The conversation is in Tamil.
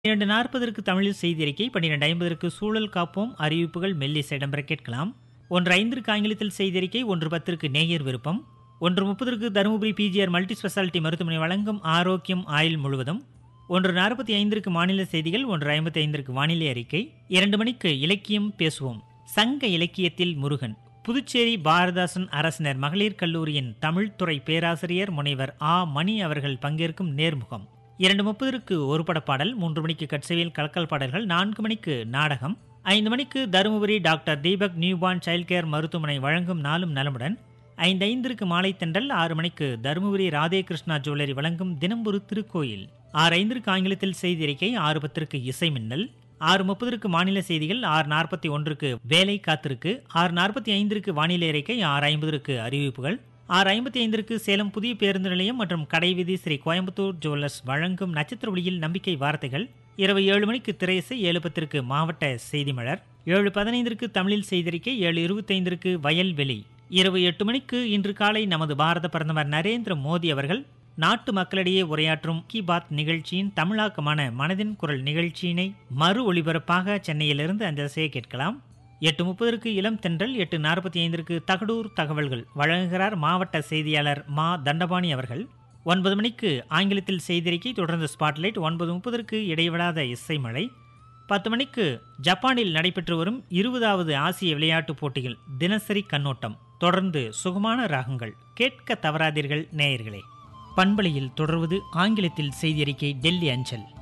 இரண்டு நாற்பதற்கு தமிழில் செய்தி அறிக்கை பன்னிரண்டு ஐம்பதற்கு சூழல் காப்போம் அறிவிப்புகள் மெல்லிசை இடம்பெற கேட்கலாம் ஒன்று ஐந்திற்கு ஆங்கிலத்தில் செய்தி அறிக்கை ஒன்று பத்திற்கு நேயர் விருப்பம் ஒன்று முப்பதற்கு தருமபுரி பிஜிஆர் மல்டி ஸ்பெஷாலிட்டி மருத்துவமனை வழங்கும் ஆரோக்கியம் ஆயுள் முழுவதும் ஒன்று நாற்பத்தி ஐந்திற்கு மாநில செய்திகள் ஒன்று ஐம்பத்தி ஐந்திற்கு வானிலை அறிக்கை இரண்டு மணிக்கு இலக்கியம் பேசுவோம் சங்க இலக்கியத்தில் முருகன் புதுச்சேரி பாரதாசன் அரசினர் மகளிர் கல்லூரியின் தமிழ்துறை பேராசிரியர் முனைவர் ஆ மணி அவர்கள் பங்கேற்கும் நேர்முகம் இரண்டு முப்பதற்கு ஒரு படப்பாடல் மூன்று மணிக்கு கட்சவியல் கலக்கல் பாடல்கள் நான்கு மணிக்கு நாடகம் ஐந்து மணிக்கு Dharmapuri doctor Deepak newborn child care மருத்துவமனை வழங்கும் நாளும் நலமுடன் ஐந்து ஐந்திற்கு மாலை தென்றல் ஆறு மணிக்கு தருமபுரி ராதே கிருஷ்ணா ஜுவல்லரி வழங்கும் தினம் ஒரு திருக்கோயில் ஆறு ஐந்திற்கு ஆங்கிலத்தில் செய்தி அறிக்கை ஆறு பத்திற்கு இசை மின்னல் ஆறு முப்பதற்கு மாநில செய்திகள் ஆறு நாற்பத்தி ஒன்றுக்கு வேலை காத்திருக்கு ஆறு நாற்பத்தி ஐந்திற்கு வானிலை அறிக்கை ஆறு ஐம்பதற்கு அறிவிப்புகள் ஆறு ஐம்பத்தி ஐந்திற்கு சேலம் புதிய பேருந்து நிலையம் மற்றும் கடைவீதி ஸ்ரீ கோயம்புத்தூர் ஜுவல்லர்ஸ் வழங்கும் நட்சத்திர ஒளியில் நம்பிக்கை வார்த்தைகள் இரவு ஏழு மணிக்கு திரையிசை ஏழு பத்திற்கு மாவட்ட செய்தி மலர் ஏழு பதினைந்திற்கு தமிழில் செய்திருக்கை ஏழு இருபத்தைந்திற்கு வயல்வெளி இரவு எட்டு மணிக்கு இன்று காலை நமது பாரத பிரதமர் நரேந்திர மோடி அவர்கள் நாட்டு மக்களிடையே உரையாற்றும் கி பாத் நிகழ்ச்சியின் தமிழாக்கமான மனதின் குரல் நிகழ்ச்சியினை மறு ஒளிபரப்பாக சென்னையிலிருந்து அந்த திசையை கேட்கலாம் எட்டு முப்பதற்கு இளம் தென்றல் எட்டு நாற்பத்தி ஐந்திற்கு தகடூர் தகவல்கள் வழங்குகிறார் மாவட்ட செய்தியாளர் மா தண்டபாணி அவர்கள் ஒன்பது மணிக்கு ஆங்கிலத்தில் செய்திருக்கை தொடர்ந்து ஸ்பாட்லைட் ஒன்பது முப்பதற்கு இடைவிடாத இசை மழை பத்து மணிக்கு ஜப்பானில் நடைபெற்று வரும் இருபதாவது ஆசிய விளையாட்டுப் போட்டிகள் தினசரி கண்ணோட்டம் தொடர்ந்து சுகமான ராகங்கள் கேட்க தவறாதீர்கள் நேயர்களே பண்பலையில் தொடர்வது ஆங்கிலத்தில் செய்தியறிக்கை டெல்லி அஞ்சல்